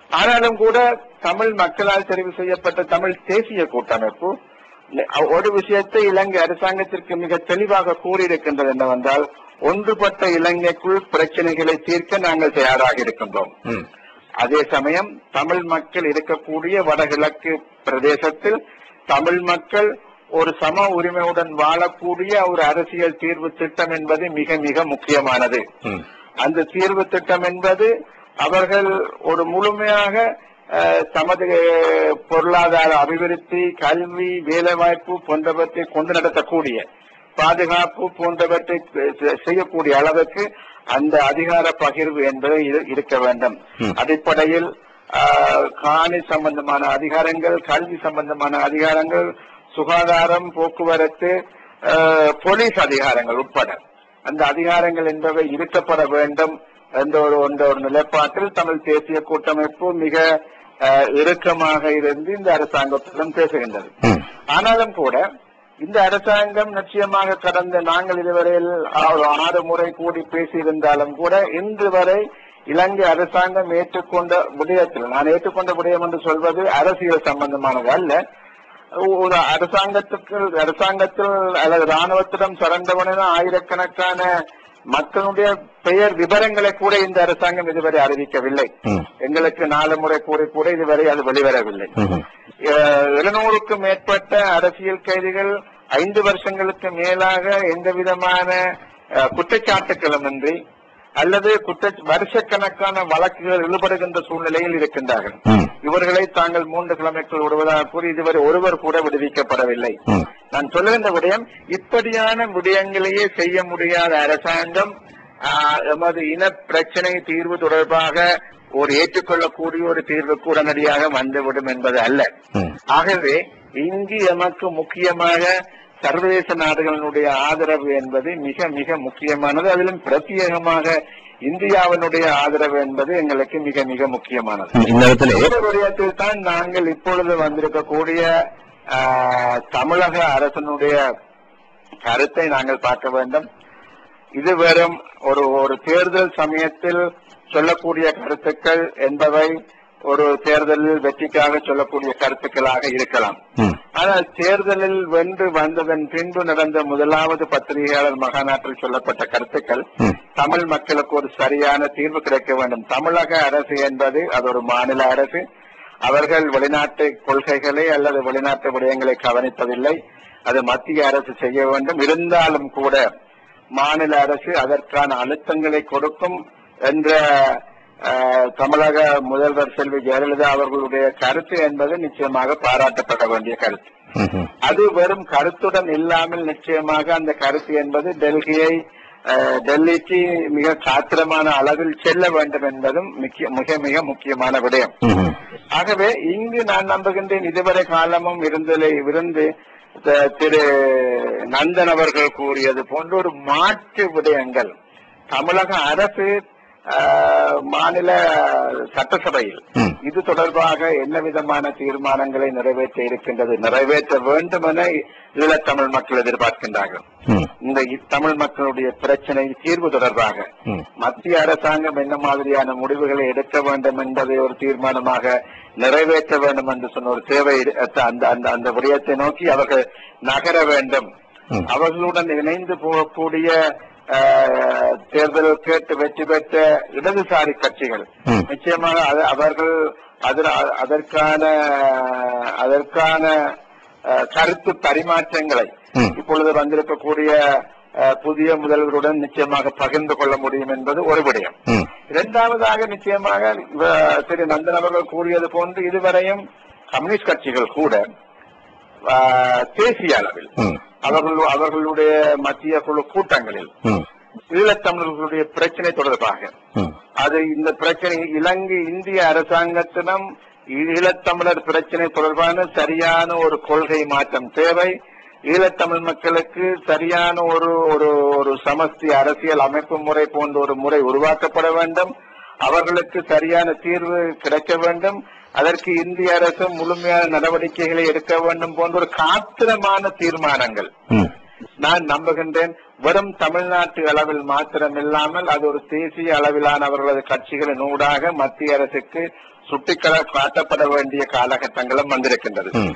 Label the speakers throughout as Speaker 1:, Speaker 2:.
Speaker 1: ஆனாலும் கூட தமிழ் மக்களால் தெரிவு செய்யப்பட்ட தமிழ் தேசிய கூட்டமைப்பு ஒரு விஷயத்தை இலங்கை அரசாங்கத்திற்கு மிக தெளிவாக கூறியிருக்கின்றது என்னவென்றால் ஒன்றுபட்ட இலங்கைக்குள் பிரச்சனைகளை தீர்க்க நாங்கள் தயாராக இருக்கின்றோம்
Speaker 2: ம்.
Speaker 1: அதே சமயம் தமிழ் மக்கள் இருக்கக்கூடிய வடகிழக்கு பிரதேசத்தில் தமிழ் மக்கள் ஒரு சம உரிமையுடன் வாழக்கூடிய ஒரு அரசியல் தீர்வு திட்டம் என்பது மிக மிக முக்கியமானது
Speaker 2: ம்.
Speaker 1: அந்த தீர்வு திட்டம் என்பது அவர்கள் ஒரு முழுமையாக அஹ், தமது பொருளாதார அபிவிருத்தி கல்வி வேலைவாய்ப்பு போன்றவற்றை கொண்டு நடத்தக்கூடிய பாதுகாப்பு போன்றவற்றை செ- செய்யக்கூடிய அளவுக்கு அந்த அதிகார பகிர்வு என்பது இரு- இருக்க வேண்டும்
Speaker 2: ம்.
Speaker 1: அடிப்படையில் ஆஹ், காணி சம்பந்தமான அதிகாரங்கள் கல்வி சம்பந்தமான அதிகாரங்கள் சுகாதாரம் போக்குவரத்து ஆஹ், போலீஸ் அதிகாரங்கள் உட்பட அந்த அதிகாரங்கள் என்பவை இருக்கப்பட வேண்டும் என்ற ஒரு என்ற ஒரு நிலைப்பாட்டில் தமிழ் தேசிய கூட்டமைப்பு மிக ஆஹ், இறுக்கமாக இருந்து இந்த அரசாங்கத்துடன் பேசுகின்றது
Speaker 2: ம்.
Speaker 1: ஆனாலும் கூட இந்த அரசாங்கம் நிச்சயமாக கடந்த நாங்கள் இதுவரையில் ஆறு ஆறு முறை கூடி பேசியிருந்தாலும் கூட இன்று வரை இலங்கை அரசாங்கம் ஏற்றுக்கொண்ட விடயத்தில் நான் ஏற்றுக்கொண்ட விடயம் என்று சொல்வது அரசியல் சம்பந்தமானது அல்ல ஒரு அரசாங்கத்துக்கு அரசாங்கத்தில் அல்லது ராணுவத்திடம் சரண்டவன ஆயிரக்கணக்கான மக்களுடைய பெயர் விவரங்களை கூட இந்த அரசாங்கம் இதுவரை அறிவிக்கவில்லை
Speaker 2: ம்.
Speaker 1: எங்களுக்கு நாலு முறை கூறி கூட இதுவரை அது வெளிவரவில்லை
Speaker 2: ம்ஹும்.
Speaker 1: அஹ் எழுநூறுக்கும் மேற்பட்ட அரசியல் கைதிகள் ஐந்து வருஷங்களுக்கு மேலாக எந்த விதமான அஹ், குற்றச்சாட்டுகளுமின்றி அல்லது குற்ற வருஷக்கணக்கான வழக்குகள் ஈடுபடுகின்ற சூழ்நிலையில் இருக்கின்றார்கள்
Speaker 2: ம்.
Speaker 1: இவர்களை தாங்கள் மூன்று கிழமைக்குள் விடுவதாக கூறி இதுவரை ஒருவர் கூட விடுவிக்கப்படவில்லை
Speaker 2: ம்.
Speaker 1: நான் சொல்லுகின்ற விடயம் இப்படியான விடயங்களையே செய்ய முடியாத அரசாங்கம் ஆஹ், எமது இன பிரச்சனை தீர்வு தொடர்பாக ஒரு ஏற்றுக்கொள்ளக்கூடிய ஒரு தீர்வுக்கு உடனடியாக வந்துவிடும் என்பது அல்ல
Speaker 2: ம்.
Speaker 1: ஆகவே இங்கு எமக்கு முக்கியமாக சர்வதேச நாடுகளினுடைய ஆதரவு என்பது மிக மிக முக்கியமானது அதிலும் பிரத்யேகமாக இந்தியாவினுடைய ஆதரவு என்பது எங்களுக்கு மிக மிக முக்கியமானது
Speaker 2: இந்த இடத்துல
Speaker 1: இந்த விடயத்தில் தான் நாங்கள் இப்பொழுது வந்திருக்கக்கூடிய ஆஹ், தமிழக அரசனுடைய கருத்தை நாங்கள் பார்க்க வேண்டும் இது வெறும் ஒரு ஒரு தேர்தல் சமயத்தில் சொல்லக்கூடிய கருத்துக்கள் என்பவை ஒரு தேர்தலில் வெற்றிக்காக சொல்லக்கூடிய கருத்துக்களாக இருக்கலாம்
Speaker 2: ம்.
Speaker 1: ஆனால் தேர்தலில் வென்று வந்ததன் பின்பு நடந்த முதலாவது பத்திரிகையாளர் மகாநாட்டில் சொல்லப்பட்ட கருத்துக்கள்
Speaker 2: ம்.
Speaker 1: தமிழ் மக்களுக்கு ஒரு சரியான தீர்வு கிடைக்க வேண்டும் தமிழக அரசு என்பது அது ஒரு மாநில அரசு அவர்கள் வெளிநாட்டு கொள்கைகளை அல்லது வெளிநாட்டு விடயங்களை கவனிப்பதில்லை அது மத்திய அரசு செய்ய வேண்டும் இருந்தாலும் கூட மாநில அரசு அதற்கான அழுத்தங்களை கொடுக்கும் என்ற அஹ், தமிழக முதல்வர் செல்வி ஜெயலலிதா அவர்களுடைய கருத்து என்பது நிச்சயமாக பாராட்டப்பட வேண்டிய கருத்து
Speaker 2: ம்ஹும்.
Speaker 1: அது வெறும் கருத்துடன் இல்லாமல் நிச்சயமாக அந்த கருத்து என்பது டெல்லியை அஹ், டெல்லிக்கு மிக சாத்திரமான அளவில் செல்ல வேண்டும் என்பதும் முக்கிய- மிக மிக முக்கியமான விடயம்
Speaker 2: ம்ஹும்.
Speaker 1: ஆகவே இங்கு நான் நம்புகின்றேன் இதுவரை காலமும் இருந்தலை இருந்து த- திரு நந்தன் அவர்கள் கூறியது போன்ற ஒரு மாற்று விடயங்கள் தமிழக அரசு ஆஹ், மாநில சட்டசபையில்
Speaker 2: ம்.
Speaker 1: இது தொடர்பாக என்ன விதமான தீர்மானங்களை நிறைவேற்ற இருக்கின்றது நிறைவேற்ற வேண்டும் என ஈழத்தமிழ் மக்கள் எதிர்பார்க்கின்றார்கள்
Speaker 2: ம்.
Speaker 1: இந்த தமிழ் மக்களுடைய பிரச்சனை தீர்வு தொடர்பாக
Speaker 2: ம்.
Speaker 1: மத்திய அரசாங்கம் என்ன மாதிரியான முடிவுகளை எடுக்க வேண்டும் என்பதை ஒரு தீர்மானமாக நிறைவேற்ற வேண்டும் என்று சொன்ன ஒரு தேவை இரு- அந்த அந்த அந்த விடயத்தை நோக்கி அவர்கள் நகர வேண்டும்
Speaker 2: ம்.
Speaker 1: அவர்களுடன் இணைந்து போகக்கூடிய ஆஹ், தேர்தல் கேட்டு வெற்றி பெற்ற இடதுசாரி கட்சிகள்
Speaker 2: ம்.
Speaker 1: நிச்சயமாக அது- அவர்கள் அதில் அதற்கான அதற்கான ஆஹ், கருத்து பரிமாற்றங்களை
Speaker 2: ம்.
Speaker 1: இப்பொழுது வந்திருக்கக்கூடிய ஆஹ், புதிய முதல்வருடன் நிச்சயமாக பகிர்ந்து கொள்ள முடியும் என்பது ஒரு விடயம்
Speaker 2: ம்.
Speaker 1: இரண்டாவதாக நிச்சயமாக இவ- திரு நந்தன் அவர்கள் கூறியது போன்று இதுவரையும் கம்யூனிஸ்ட் கட்சிகள் கூட ஆஹ், தேசிய அளவில்
Speaker 2: ம்.
Speaker 1: அவர்கள் அவர்களுடைய மத்திய குழு கூட்டங்களில்
Speaker 2: ம்.
Speaker 1: ஈழத்தமிழர்களுடைய பிரச்சனை தொடர்பாக
Speaker 2: ம்.
Speaker 1: அது இந்த பிரச்சனை இலங்கை இந்திய அரசாங்கத்திடம் ஈழத்தமிழர் பிரச்சனை தொடர்பான சரியான ஒரு கொள்கை மாற்றம் தேவை ஈழத்தமிழ் மக்களுக்கு சரியான ஒரு ஒரு ஒரு சமஸ்தி அரசியல் அமைப்பு முறை போன்ற ஒரு முறை உருவாக்கப்பட வேண்டும் அவர்களுக்கு சரியான தீர்வு கிடைக்க வேண்டும் அதற்கு இந்திய அரசு முழுமையான நடவடிக்கைகளை எடுக்க வேண்டும் போன்ற ஒரு காத்திரமான தீர்மானங்கள்
Speaker 2: ம்.
Speaker 1: நான் நம்புகின்றேன் வெறும் தமிழ்நாட்டு அளவில் மாத்திரமில்லாமல் அது ஒரு தேசிய அளவிலான அவர்களது கட்சிகளின் ஊடாக மத்திய அரசுக்கு சுட்டிக்கல காட்டப்பட வேண்டிய காலகட்டங்களும் வந்திருக்கின்றது
Speaker 2: ம்.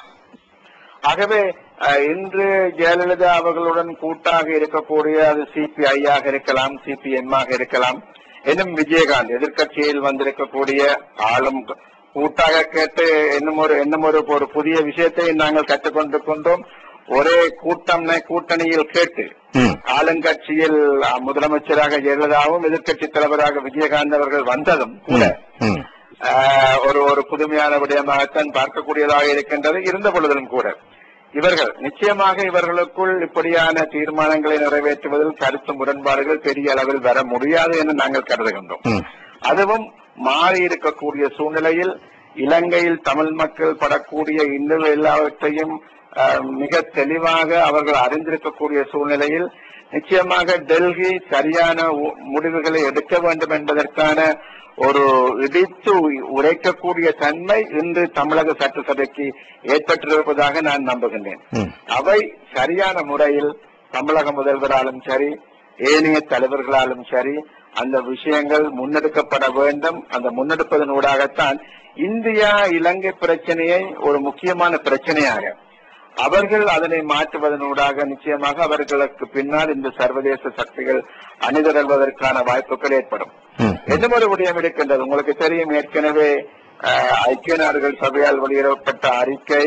Speaker 1: ஆகவே அஹ், இன்று ஜெயலலிதா அவர்களுடன் கூட்டாக இருக்கக்கூடிய அது சிபிஐ ஆக இருக்கலாம் சிபிஎம் ஆக இருக்கலாம் இன்னும் விஜயகாந்த் எதிர்க்கட்சியில் வந்திருக்கக்கூடிய ஆளும் கூட்டாக கேட்டு இன்னும் ஒரு இன்னும் ஒரு ஒரு புதிய விஷயத்தை நாங்கள் கற்றுக்கொண்டிருக்கின்றோம் ஒரே கூட்டம் கூட்டணியில் கேட்டு
Speaker 2: ம்.
Speaker 1: ஆளுங்கட்சியில் அஹ், முதலமைச்சராக ஜெயலலிதாவும் எதிர்க்கட்சி தலைவராக விஜயகாந்த் அவர்கள் வந்ததும் கூட
Speaker 2: ம்.
Speaker 1: ஆஹ் ஒரு ஒரு புதுமையான விடயமாகத்தான் பார்க்கக்கூடியதாக இருக்கின்றது இருந்த பொழுதிலும் கூட இவர்கள் நிச்சயமாக இவர்களுக்குள் இப்படியான தீர்மானங்களை நிறைவேற்றுவதில் கருத்து முரண்பாடுகள் பெரிய அளவில் வர முடியாது என்று நாங்கள் கருதுகின்றோம்
Speaker 2: ம்.
Speaker 1: அதுவும் மாறி இருக்கக்கூடிய சூழ்நிலையில் இலங்கையில் தமிழ் மக்கள் படக்கூடிய இன்னும் எல்லாவற்றையும் ஆஹ், மிக தெளிவாக அவர்கள் அறிந்திருக்கக்கூடிய சூழ்நிலையில் நிச்சயமாக டெல்லி சரியான உ- முடிவுகளை எடுக்க வேண்டும் என்பதற்கான ஒரு இடித்து உ- உரைக்கக்கூடிய தன்மை இன்று தமிழக சட்டசபைக்கு ஏற்பட்டிருப்பதாக நான் நம்புகின்றேன்
Speaker 2: ம்.
Speaker 1: அவை சரியான முறையில் தமிழக முதல்வராலும் சரி ஏனைய தலைவர்களாலும் சரி அந்த விஷயங்கள் முன்னெடுக்கப்பட வேண்டும் அந்த முன்னெடுப்பதன் ஊடாகத்தான் இந்தியா இலங்கை பிரச்சனையை ஒரு முக்கியமான பிரச்சனையாக அவர்கள் அதனை மாற்றுவதனூடாக நிச்சயமாக அவர்களுக்கு பின்னால் இந்த சர்வதேச சக்திகள் அணிதிரள்வதற்கான வாய்ப்புகள் ஏற்படும்
Speaker 2: ம்.
Speaker 1: இன்னும் ஒரு விடயம் இருக்கின்றது உங்களுக்கு தெரியும் ஏற்கனவே அஹ், ஐக்கிய நாடுகள் சபையால் வெளியிடப்பட்ட அறிக்கை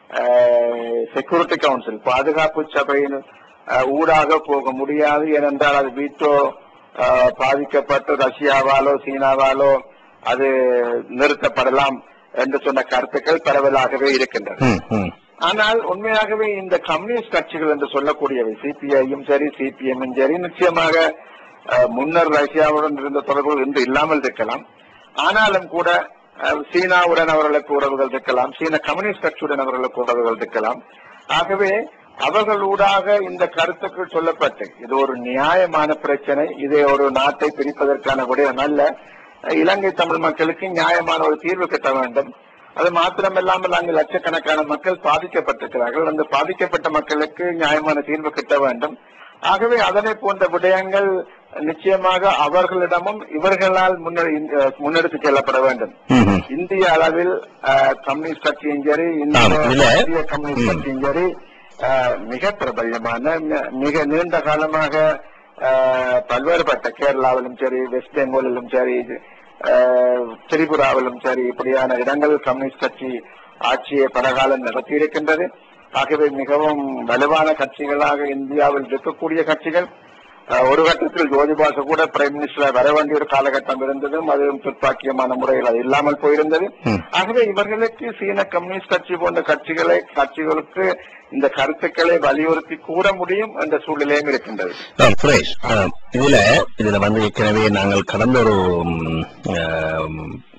Speaker 1: செக்யூரிட்டி கவுன்சில் பாதுகாப்பு சபையின் அஹ், ஊடாக போக முடியாது ஏனென்றால் அது வீட்டோ அஹ், பாதிக்கப்பட்டு ரஷ்யாவாலோ சீனாவாலோ அது நிறுத்தப்படலாம் என்று சொன்ன கருத்துக்கள் பரவலாகவே இருக்கின்றன
Speaker 2: ம். ம்.
Speaker 1: ஆனால் உண்மையாகவே இந்த கம்யூனிஸ்ட் கட்சிகள் என்று சொல்லக்கூடியவை சிபிஐயும் சரி சிபிஎம்மும் சரி நிச்சயமாக அஹ், முன்னர் ரஷ்யாவுடன் இருந்த தொடர்புகள் இன்று இல்லாமல் இருக்கலாம் ஆனாலும் கூட அஹ், சீனாவுடன் அவர்களுக்கு உறவுகள் இருக்கலாம் சீன கம்யூனிஸ்ட் கட்சியுடன் அவர்களுக்கு உறவுகள் இருக்கலாம் ஆகவே அவர்களூடாக இந்த கருத்துக்கள் சொல்லப்பட்டு இது ஒரு நியாயமான பிரச்சனை இதை ஒரு நாட்டை பிரிப்பதற்கான விடயம் அல்ல இலங்கை தமிழ் மக்களுக்கு நியாயமான ஒரு தீர்வு கட்ட வேண்டும் அது மாத்திரமில்லாமல் அங்கு லட்சக்கணக்கான மக்கள் பாதிக்கப்பட்டிருக்கிறார்கள் அந்த பாதிக்கப்பட்ட மக்களுக்கு நியாயமான தீர்வு கிட்ட வேண்டும் ஆகவே அதனை போன்ற விடயங்கள் நிச்சயமாக அவர்களிடமும் இவர்களால் முன்னெடு- முன்னெடுத்து செல்லப்பட வேண்டும்
Speaker 2: ம். ம்.
Speaker 1: இந்திய அளவில் அஹ், கம்யூனிஸ்ட் கட்சியும் சரி இந்திய
Speaker 2: ஆம், இதுல-
Speaker 1: இந்திய கம்யூனிஸ்ட்
Speaker 2: ம்.
Speaker 1: கட்சியும் சரி அஹ், மிக பிரபல்யமான மி- மிக நீண்ட காலமாக அஹ், பல்வேறுபட்ட கேரளாவிலும் சரி வெஸ்ட் பெங்காலிலும் சரி அஹ், திரிபுராவிலும் சரி இப்படியான இடங்கள் கம்யூனிஸ்ட் கட்சி ஆட்சியை பலகாலம் நடத்தியிருக்கின்றது ஆகவே மிகவும் வலுவான கட்சிகளாக இந்தியாவில் இருக்கக்கூடிய கட்சிகள் அஹ், ஒரு கட்டத்தில் ஜோதிபாசு கூட பிரைம் மினிஸ்டர் வர வேண்டிய ஒரு காலகட்டம் இருந்ததும் அதுவும் துப்பாக்கியமான முறையில் அது இல்லாமல் போயிருந்தது
Speaker 2: ம்.
Speaker 1: ஆகவே இவர்களுக்கு சீன கம்யூனிஸ்ட் கட்சி போன்ற கட்சிகளை கட்சிகளுக்கு இந்த கருத்துக்களை வலியுறுத்தி கூற முடியும் என்ற சூழ்நிலையும் இருக்கின்றது
Speaker 2: ஆ, சுரேஷ் ஆ, இதுல இதுல வந்து ஏற்கனவே நாங்கள் கடந்த ஒரு ம், ஆம்,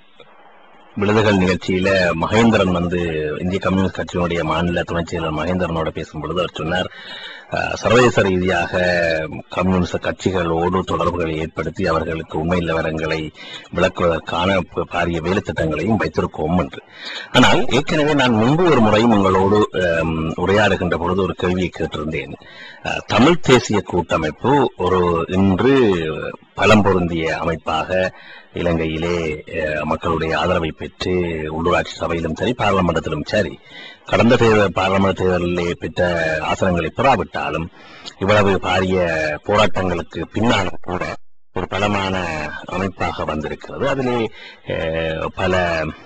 Speaker 2: விழுதுகள் நிகழ்ச்சியில மகேந்திரன் வந்து இந்திய கம்யூனிஸ்ட் கட்சியினுடைய மாநில துணைச் செயலர் மகேந்திரனோட பேசும்பொழுது அவர் சொன்னார் ஆ, சர்வதேச ரீதியாக கம்யூனிஸ்ட் கட்சிகளோடு தொடர்புகளை ஏற்படுத்தி அவர்களுக்கு உண்மை நிலவரங்களை விளக்குவதற்கான ப- பாரிய வேலை திட்டங்களையும் வைத்திருக்கோம் என்று ஆனால் ஏற்கனவே நான் முன்பு ஒரு முறையும் உங்களோடு ஆம், உரையாடுகின்ற பொழுது ஒரு கேள்வியை கேட்டிருந்தேன் ஆ, தமிழ் தேசிய கூட்டமைப்பு ஒரு இன்று பலம் பொருந்திய அமைப்பாக இலங்கையிலே அஹ், மக்களுடைய ஆதரவை பெற்று உள்ளூராட்சி சபையிலும் சரி பாராளுமன்றத்திலும் சரி கடந்த தேர்தல் பாராளுமன்ற தேர்தலிலே பெற்ற ஆசனங்களை பெறாவிட்டாலும் இவ்வளவு பாரிய போராட்டங்களுக்கு பின்னாலும் கூட ஒரு பலமான அமைப்பாக வந்திருக்கிறது அதிலே அஹ், பல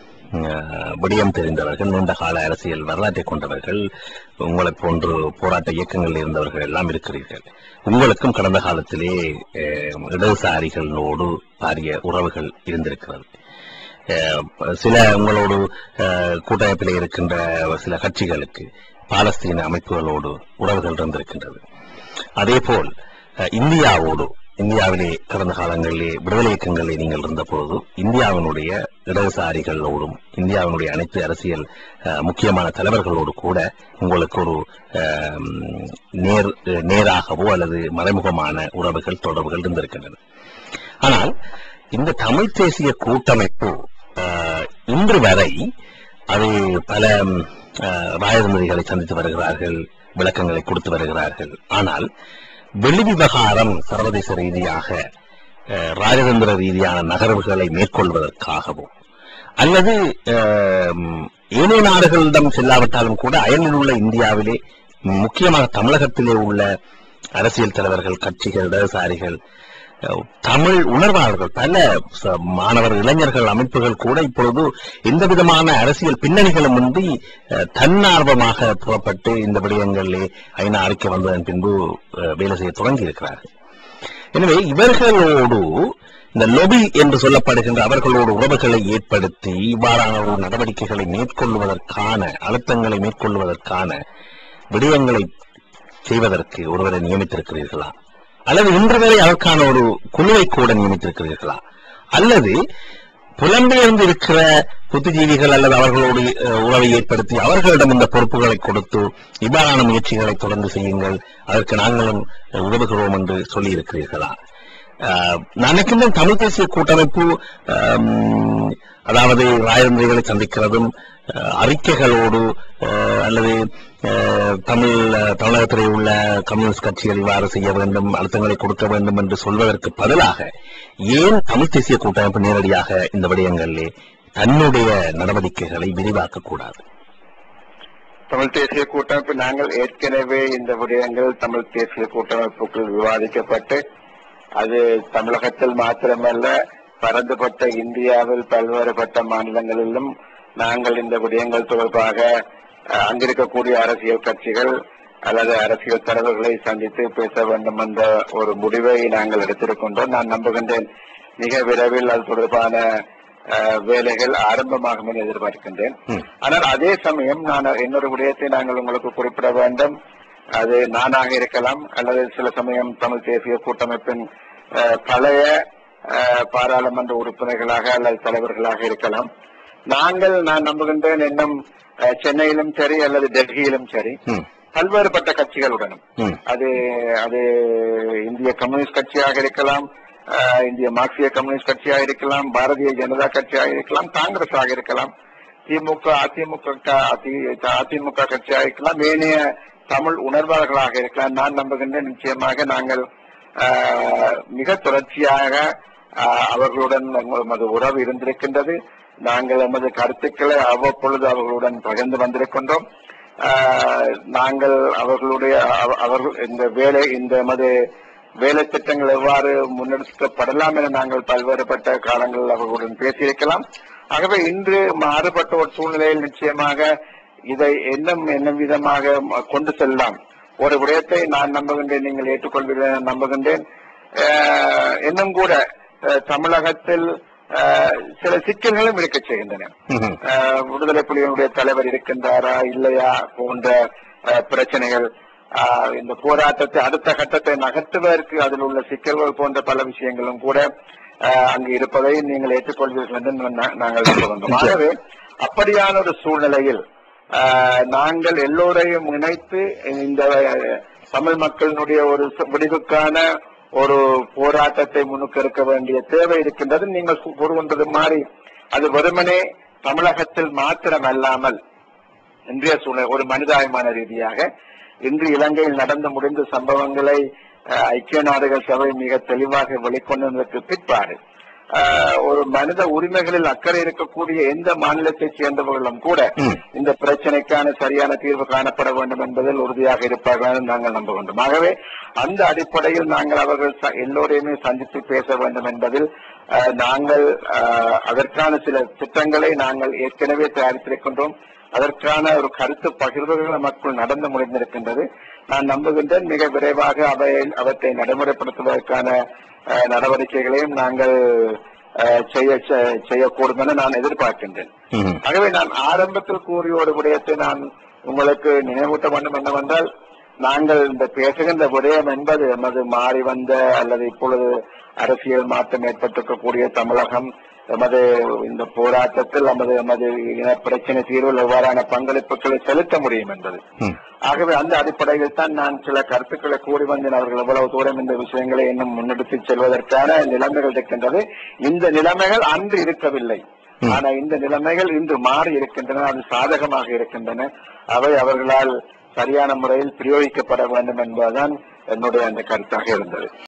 Speaker 2: அஹ், விடயம் தெரிந்தவர்கள் நீண்ட கால அரசியல் வரலாற்றை கொண்டவர்கள் உங்களைப் போன்று போராட்ட இயக்கங்களில் இருந்தவர்கள் எல்லாம் இருக்கிறீர்கள் உங்களுக்கும் கடந்த காலத்திலே அஹ், இடதுசாரிகளோடு பாரிய உறவுகள் இருந்திருக்கிறது அஹ், சில உங்களோடு அஹ், கூட்டமைப்பிலே இருக்கின்ற சில கட்சிகளுக்கு பாலஸ்தீன அமைப்புகளோடு உறவுகள் இருந்திருக்கின்றது அதேபோல் அஹ், இந்தியாவோடு இந்தியாவிலே கடந்த காலங்களிலே விடுதலை இயக்கங்களிலே நீங்கள் இருந்தபோது இந்தியாவினுடைய இடதுசாரிகளோடும் இந்தியாவினுடைய அனைத்து அரசியல் அஹ், முக்கியமான தலைவர்களோடு கூட உங்களுக்கு ஒரு அஹ், நேர் நேராகவோ அல்லது மறைமுகமான உறவுகள் தொடர்புகள் இருந்திருக்கின்றன ஆனால் இந்த தமிழ் தேசிய கூட்டமைப்பு அஹ், இன்று வரை அது பல ம், அஹ், ராஜதந்திரிகளை சந்தித்து வருகிறார்கள் விளக்கங்களை கொடுத்து வருகிறார்கள் ஆனால் வெளி விவகாரம் சர்வதேச ரீதியாக அஹ், ராஜதந்திர ரீதியான நகர்வுகளை மேற்கொள்வதற்காகவும் அல்லது அஹ், ஏனைய நாடுகளிடம் செல்லாவிட்டாலும் கூட அயலில் உள்ள இந்தியாவிலே முக்கியமாக தமிழகத்திலே உள்ள அரசியல் தலைவர்கள் கட்சிகள் இடதுசாரிகள் அஹ், தமிழ் உணர்வாளர்கள் பல ச- மாணவர் இளைஞர்கள் அமைப்புகள் கூட இப்பொழுது எந்த விதமான அரசியல் பின்னணிகளும் இன்றி அஹ், தன்னார்வமாக புறப்பட்டு இந்த விடயங்களிலே ஐநா அறிக்கை வந்ததன் பின்பு அஹ், வேலை செய்ய தொடங்கி இருக்கிறார்கள் எனவே இவர்களோடு இந்த லொபி என்று சொல்லப்படுகின்ற அவர்களோடு உறவுகளை ஏற்படுத்தி இவ்வாறான ஒரு நடவடிக்கைகளை மேற்கொள்வதற்கான அழுத்தங்களை மேற்கொள்வதற்கான விடயங்களை செய்வதற்கு ஒருவரை நியமித்திருக்கிறீர்களா அல்லது இன்று வரை அதற்கான ஒரு குழுவை கூட நியமித்திருக்கிறீர்களா அல்லது புலம்பெயர்ந்து இருக்கிற புத்திஜீவிகள் அல்லது அவர்களோடு அஹ், உறவை ஏற்படுத்தி அவர்களிடம் இந்த பொறுப்புகளை கொடுத்து இவ்வாறான முயற்சிகளை தொடர்ந்து செய்யுங்கள் அதற்கு நாங்களும் அஹ், உதவுகிறோம் என்று சொல்லி இருக்கிறீர்களா அஹ், நான் நினைக்கின்றேன் தமிழ் தேசிய கூட்டமைப்பு அம், அதாவது ராஜதந்திரிகளை சந்திக்கிறதும் அஹ், அறிக்கைகளோடு அஹ், அல்லது அஹ், தமிழ் அஹ், தமிழகத்திலே உள்ள கம்யூனிஸ்ட் கட்சிகள் இவ்வாறு செய்ய வேண்டும் அழுத்தங்களை கொடுக்க வேண்டும் என்று சொல்வதற்கு பதிலாக ஏன் தமிழ் தேசிய கூட்டமைப்பு நேரடியாக இந்த விடயங்களிலே தன்னுடைய நடவடிக்கைகளை விரிவாக்க கூடாது
Speaker 1: தமிழ் தேசிய கூட்டமைப்பு நாங்கள் ஏற்கனவே இந்த விடயங்கள் தமிழ் தேசிய கூட்டமைப்புக்குள் விவாதிக்கப்பட்டு அது தமிழகத்தில் மாத்திரமல்ல பரந்துபட்ட இந்தியாவில் பல்வேறுபட்ட மாநிலங்களிலும் நாங்கள் இந்த விடயங்கள் தொடர்பாக அஹ், அங்கிருக்கக்கூடிய அரசியல் கட்சிகள் அல்லது அரசியல் தலைவர்களை சந்தித்து பேச வேண்டும் என்ற ஒரு முடிவை நாங்கள் எடுத்திருக்கின்றோம் நான் நம்புகின்றேன் மிக விரைவில் அது தொடர்பான அஹ், வேலைகள் ஆரம்பமாகும் என எதிர்பார்க்கின்றேன்
Speaker 2: ம்.
Speaker 1: ஆனால் அதே சமயம் நான் இன்னொரு விடயத்தை நாங்கள் உங்களுக்கு குறிப்பிட வேண்டும் அது நானாக இருக்கலாம் அல்லது சில சமயம் தமிழ் தேசிய கூட்டமைப்பின் அஹ், பழைய அஹ், பாராளுமன்ற உறுப்பினர்களாக அல்லது தலைவர்களாக இருக்கலாம் நாங்கள் நான் நம்புகின்றேன் இன்னும் அஹ், சென்னையிலும் சரி அல்லது டெல்லியிலும் சரி
Speaker 2: ம்,
Speaker 1: பல்வேறுபட்ட கட்சிகளுடனும்
Speaker 2: ம்,
Speaker 1: அது அது இந்திய கம்யூனிஸ்ட் கட்சியாக இருக்கலாம் அஹ், இந்திய மார்க்சிய கம்யூனிஸ்ட் கட்சியாக இருக்கலாம் பாரதிய ஜனதா கட்சியாக இருக்கலாம் காங்கிரஸாக இருக்கலாம் திமுக அதிமுக க- அதி- அதிமுக கட்சியாக இருக்கலாம் ஏனைய தமிழ் உணர்வாளர்களாக இருக்கலாம் நான் நம்புகின்றேன் நிச்சயமாக நாங்கள் அஹ், மிக தொடர்ச்சியாக அஹ், அவர்களுடன் நமது உறவு இருந்திருக்கின்றது நாங்கள் நமது கருத்துக்களை அவ்வப்பொழுது அவர்களுடன் பகிர்ந்து வந்திருக்கின்றோம் ஆஹ் நாங்கள் அவர்களுடைய அவ- அவர்கள் இந்த வேலை இந்த மது வேலை திட்டங்கள் எவ்வாறு முன்னெடுக்கப்படலாம் என நாங்கள் பல்வேறுபட்ட காலங்களில் அவர்களுடன் பேசியிருக்கலாம் ஆகவே இன்று மாறுபட்ட ஒரு சூழ்நிலையில் நிச்சயமாக இதை என்ன என்ன விதமாக ம- கொண்டு செல்லலாம் ஒரு விடயத்தை நான் நம்புகின்றேன் நீங்கள் ஏற்றுக்கொள்வீர்கள் என நம்புகின்றேன் ஆஹ் இன்னும் கூட ஆஹ் தமிழகத்தில் ஆஹ் சில சிக்கல்களும் இருக்கச் செய்கின்றன
Speaker 2: ம்,
Speaker 1: ஆஹ் விடுதலை புலிகளுடைய தலைவர் இருக்கின்றாரா இல்லையா போன்ற ஆஹ், பிரச்சனைகள் ஆஹ், இந்த போராட்டத்தை அடுத்த கட்டத்தை நகர்த்துவதற்கு அதில் உள்ள சிக்கல்கள் போன்ற பல விஷயங்களும் கூட ஆஹ், அங்கு இருப்பதை நீங்கள் ஏற்றுக்கொள்வீர்கள் என்று நா- நாங்கள் நம்புகின்றோம் ஆகவே அப்படியான ஒரு சூழ்நிலையில் ஆஹ், நாங்கள் எல்லோரையும் இணைத்து இந்த ஆஹ், தமிழ் மக்களினுடைய ஒரு ச- விடிவுக்கான ஒரு போராட்டத்தை முன்னுக்கெடுக்க வேண்டிய தேவை இருக்கின்றது நீங்கள் கு- கூறுகின்றது மாதிரி அது வெறுமனே தமிழகத்தில் மாத்திரமல்லாமல் இன்றைய சூழ்நிலை ஒரு மனிதாபிமான ரீதியாக இன்று இலங்கையில் நடந்து முடிந்த சம்பவங்களை அஹ், ஐக்கிய நாடுகள் சபை மிக தெளிவாக வெளிக்கொண்டதற்கு பிற்பாடு அஹ், ஒரு மனித உரிமைகளில் அக்கறை இருக்கக்கூடிய எந்த மாநிலத்தைச் சேர்ந்தவர்களும் கூட
Speaker 2: ம்.
Speaker 1: இந்த பிரச்சனைக்கான சரியான தீர்வு காணப்பட வேண்டும் என்பதில் உறுதியாக இருப்பார்கள் என்று நாங்கள் நம்புகின்றோம் ஆகவே அந்த அடிப்படையில் நாங்கள் அவர்கள் ச- எல்லோரையுமே சந்தித்து பேச வேண்டும் என்பதில் அஹ், நாங்கள் அஹ், அதற்கான சில திட்டங்களை நாங்கள் ஏற்கனவே தயாரித்திருக்கின்றோம் அதற்கான ஒரு கருத்து பகிர்வுகள் நமக்குள் நடந்து முடிந்திருக்கின்றது நான் நம்புகின்றேன் மிக விரைவாக அவை அவற்றை நடைமுறைப்படுத்துவதற்கான அஹ், நடவடிக்கைகளையும் நாங்கள் அஹ், செய்ய செ- செய்யக்கூடும் என நான் எதிர்பார்க்கின்றேன்
Speaker 2: ம்,
Speaker 1: ஆகவே நான் ஆரம்பத்தில் கூறிய ஒரு விடயத்தை நான் உங்களுக்கு நினைவூட்ட வேண்டும் என்னவென்றால் நாங்கள் இந்த பேசுகின்ற விடயம் என்பது எமது மாறி வந்த அல்லது இப்பொழுது அரசியல் மாற்றம் ஏற்பட்டிருக்கக்கூடிய தமிழகம் எமது இந்த போராட்டத்தில் நமது எமது இன பிரச்சனை தீர்வில் எவ்வாறான பங்களிப்புகளை செலுத்த முடியும் என்பது
Speaker 2: ம்.
Speaker 1: ஆகவே அந்த அடிப்படையில் தான் நான் சில கருத்துக்களை கூறி வந்தேன் அவர்கள் எவ்வளவு தூரம் இந்த விஷயங்களை இன்னும் முன்னெடுத்து செல்வதற்கான நிலைமைகள் இருக்கின்றது இந்த நிலைமைகள் அன்று இருக்கவில்லை
Speaker 2: ம்.
Speaker 1: ஆனா இந்த நிலைமைகள் இன்று மாறி இருக்கின்றன அது சாதகமாக இருக்கின்றன அவை அவர்களால் சரியான முறையில் பிரயோகிக்கப்பட வேண்டும் என்பதுதான் என்னுடைய அந்த கருத்தாக இருந்தது